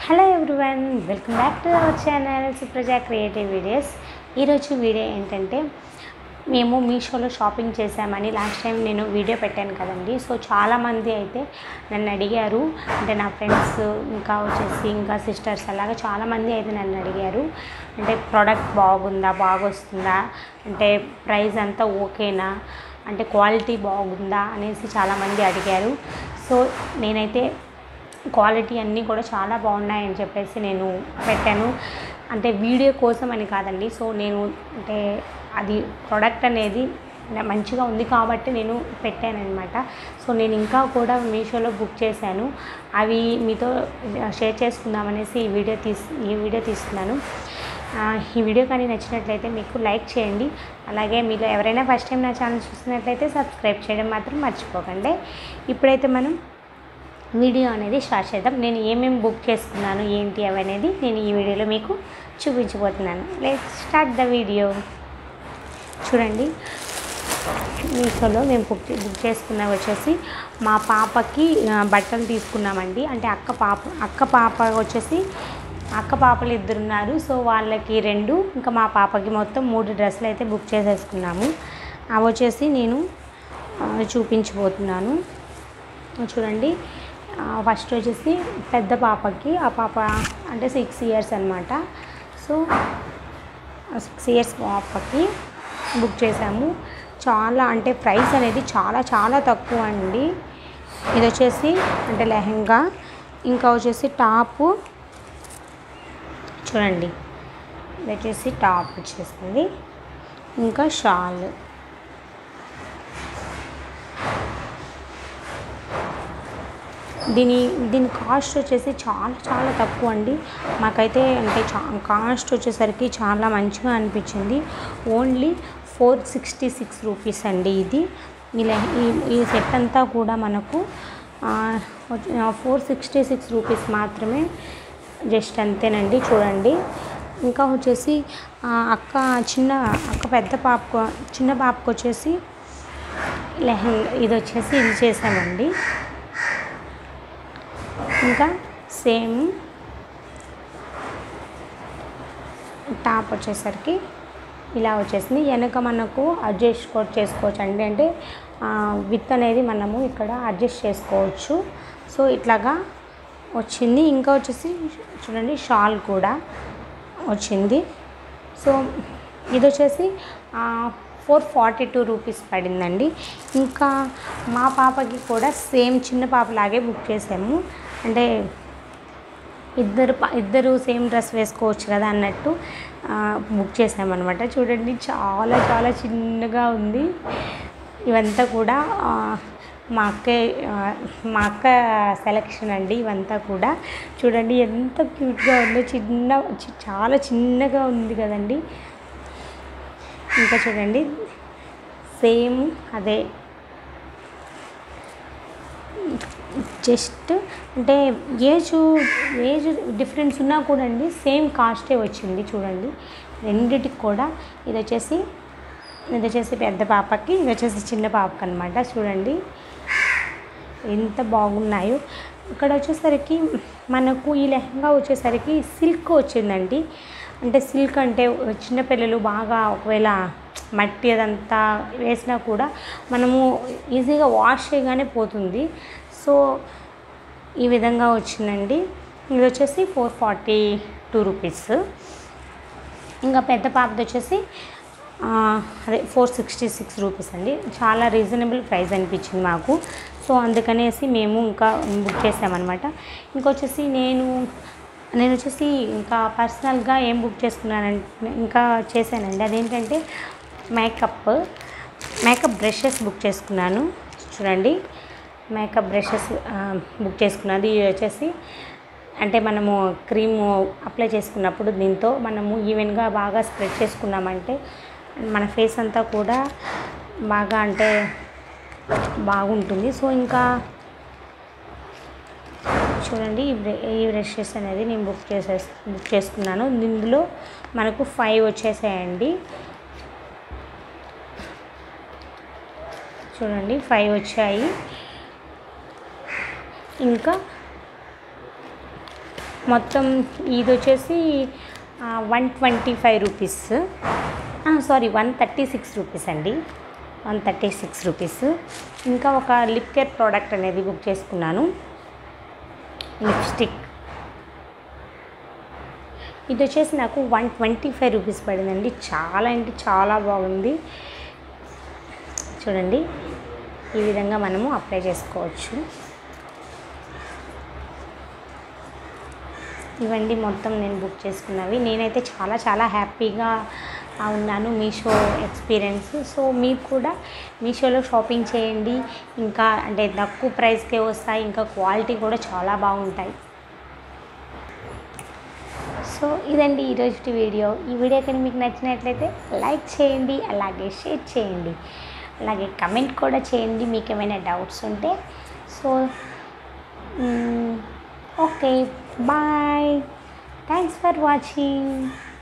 hello everyone welcome back to our channel Supraja creative videos ఈరోజు video ఏంటంటే మేము మీషోలో షాపింగ్ చేసామని లాస్ట్ టైం నేను వీడియో పెట్టాను కదండి సో చాలామంది అయితే నన్ను అడిగారు అంటే నా ఫ్రెండ్స్ ఇంకా వచ్చేసి ఇంకా సిస్టర్స్ అలాగా చాలామంది అయితే నన్ను అడిగారు అంటే ప్రోడక్ట్ బాగుందా బాగొస్తుందా అంటే ప్రైస్ అంతా ఓకేనా అంటే క్వాలిటీ బాగుందా అనేసి చాలామంది అడిగారు సో నేనైతే క్వాలిటీ అన్నీ కూడా చాలా బాగున్నాయని చెప్పేసి నేను పెట్టాను అంటే వీడియో కోసం అని కాదండి సో నేను అంటే అది ప్రోడక్ట్ అనేది నా- మంచిగా ఉంది కాబట్టి నేను పెట్టాను అనమాట సో నేను ఇంకా కూడా మీషోలో బుక్ చేశాను అవి మీతో షేర్ చేసుకుందామనేసి ఈ వీడియో తీసి ఈ వీడియో తీస్తున్నాను ఆ, ఈ వీడియో కానీ నచ్చినట్లయితే మీకు లైక్ చేయండి అలాగే మీలో ఎవరైనా ఫస్ట్ టైం నా ఛానల్ చూస్తున్నట్లయితే సబ్స్క్రైబ్ చేయడం మాత్రం మర్చిపోకండి ఇప్పుడైతే మనం వీడియో అనేది స్టార్ట్ చేద్దాం నేను ఏమేమి బుక్ చేసుకున్నాను ఏంటి అవి అనేది నేను ఈ వీడియోలో మీకు చూపించబోతున్నాను లెట్ స్టార్ట్ ద వీడియో చూడండి మీషోలో మేము బుక్ బుక్ చేసుకున్నవి వచ్చేసి మా పాపకి ఆ, బట్టలు తీసుకున్నామండి అంటే అక్క పాప అక్క పాప వచ్చేసి అక్క పాపలు ఇద్దరు ఉన్నారు సో వాళ్ళకి రెండు ఇంకా మా పాపకి మొత్తం మూడు డ్రెస్సులు అయితే బుక్ చేసేసుకున్నాము అవి వచ్చేసి నేను ఆ, చూపించబోతున్నాను చూడండి ఆ, ఫస్ట్ వచ్చేసి పెద్ద పాపకి ఆ పాప అంటే సిక్స్ ఇయర్స్ అనమాట సో సిక్స్ ఇయర్స్ పాపకి బుక్ చేసాము చాలా అంటే ప్రైస్ అనేది చాలా చాలా తక్కువ అండి ఇది వచ్చేసి అంటే లెహంగా ఇంకా వచ్చేసి టాపు చూడండి ఇది వచ్చేసి టాప్ వచ్చేసింది ఇంకా షాల్ దీని దీని కాస్ట్ వచ్చేసి చాలా చాలా తక్కువ అండి మాకైతే అంటే చా కాస్ట్ వచ్చేసరికి చాలా మంచిగా అనిపించింది only four sixty six rupees అండి ఇది ఇలా ఈ ఈ సెట్ అంతా కూడా మనకు ఫోర్ సిక్స్టీ సిక్స్ రూపీస్ మాత్రమే జస్ట్ అంతేనండి చూడండి ఇంకా వచ్చేసి ఆ, అక్క చిన్న అక్క పెద్ద పాపకు చిన్న పాపకు వచ్చేసి లెహంగా ఇది వచ్చేసి ఇది చేసామండి ఇంకా సేమ్ టాప్ వచ్చేసరికి ఇలా వచ్చేసింది వెనక మనకు అడ్జస్ట్ కూడా చేసుకోవచ్చు అండి అంటే విత్ అనేది మనము ఇక్కడ అడ్జస్ట్ చేసుకోవచ్చు సో ఇట్లాగా వచ్చింది ఇంకా వచ్చేసి చూడండి షాల్ కూడా వచ్చింది సో ఇది వచ్చేసి ఫోర్ ఫార్టీ టూ రూపీస్ పడిందండి ఇంకా మా పాపకి కూడా సేమ్ చిన్న పాపలాగే బుక్ చేసాము అంటే ఇద్దరు ప- ఇద్దరు సేమ్ డ్రెస్ వేసుకోవచ్చు కదా అన్నట్టు ఆ, బుక్ చేసామన్నమాట చూడండి చాలా చాలా చిన్నగా ఉంది ఇవంతా కూడా ఆ, మా అక్క ఆ, మా అక్క సెలెక్షన్ అండి ఇవంతా కూడా చూడండి ఎంత క్యూట్గా ఉందో చిన్న చి- చాలా చిన్నగా ఉంది కదండి ఇంకా చూడండి సేమ్ అదే జస్ట్ అంటే ఏజ్ ఏజ్ డిఫరెన్స్ ఉన్నా కూడా అండి సేమ్ కాస్టే వచ్చింది చూడండి రెండిటికి కూడా ఇది వచ్చేసి ఇది వచ్చేసి పెద్ద పాపకి ఇది వచ్చేసి చిన్న పాపకి అనమాట చూడండి ఎంత బాగున్నాయో ఇక్కడ వచ్చేసరికి మనకు ఈ లెహంగా వచ్చేసరికి సిల్క్ వచ్చిందండి అంటే సిల్క్ అంటే చిన్నపిల్లలు బాగా ఒకవేళ మట్టి అదంతా వేసినా కూడా మనము ఈజీగా వాష్ చేయగానే పోతుంది సో ఈ విధంగా వచ్చిందండి ఇది వచ్చేసి ఫోర్ ఫార్టీ టూ రూపీస్ ఇంకా పెద్ద పాపది వచ్చేసి ఆ, అదే ఫోర్ సిక్స్టీ సిక్స్ రూపీస్ అండి చాలా రీజనబుల్ ప్రైస్ అనిపించింది మాకు సో అందుకనేసి మేము ఇంకా బుక్ చేసామన్నమాట ఇంకొచ్చేసి నేను నేను వచ్చేసి ఇంకా పర్సనల్గా ఏం బుక్ చేసుకున్నానంటే ఇంకా చేశానండి అదేంటంటే మేకప్ మేకప్ బ్రషెస్ బుక్ చేసుకున్నాను చూడండి మేకప్ బ్రషెస్ బుక్ చేసుకున్నది ఇది వచ్చేసి అంటే మనము క్రీమ్ అప్లై చేసుకున్నప్పుడు దీంతో మనము ఈవెన్గా బాగా స్ప్రెడ్ చేసుకున్నామంటే మన ఫేస్ అంతా కూడా బాగా అంటే బాగుంటుంది సో ఇంకా చూడండి ఈ బ్ర- ఈ బ్రషెస్ అనేది నేను బుక్ చేసే బుక్ చేసుకున్నాను ఇందులో మనకు ఫైవ్ వచ్చేసాయండి చూడండి ఫైవ్ వచ్చాయి ఇంకా మొత్తం ఇది వచ్చేసి one twenty five rupees sorry one thirty six rupees అండి వన్ థర్టీ సిక్స్ రూపీస్ ఇంకా ఒక లిప్ కేర్ ప్రోడక్ట్ అనేది బుక్ చేసుకున్నాను లిప్స్టిక్ ఇది వచ్చేసి నాకు వన్ ట్వంటీ ఫైవ్ రూపీస్ పడిందండి చాలా అంటే చాలా బాగుంది చూడండి ఈ విధంగా మనము అప్లై చేసుకోవచ్చు ఇవండి మొత్తం నేను బుక్ చేసుకున్నవి నేనైతే చాలా చాలా హ్యాపీగా ఆ, ఉన్నాను మీషో ఎక్స్పీరియన్స్ సో మీరు కూడా మీషోలో షాపింగ్ చేయండి ఇంకా అంటే తక్కువ ప్రైస్కే వస్తాయి ఇంకా క్వాలిటీ కూడా చాలా బాగుంటాయి సో ఇదండి ఈరోజు వీడియో ఈ వీడియో కానీ మీకు నచ్చినట్లయితే లైక్ చేయండి అలాగే షేర్ చేయండి అలాగే కమెంట్ కూడా చేయండి మీకు ఏమైనా డౌట్స్ ఉంటే so okay bye thanks for watching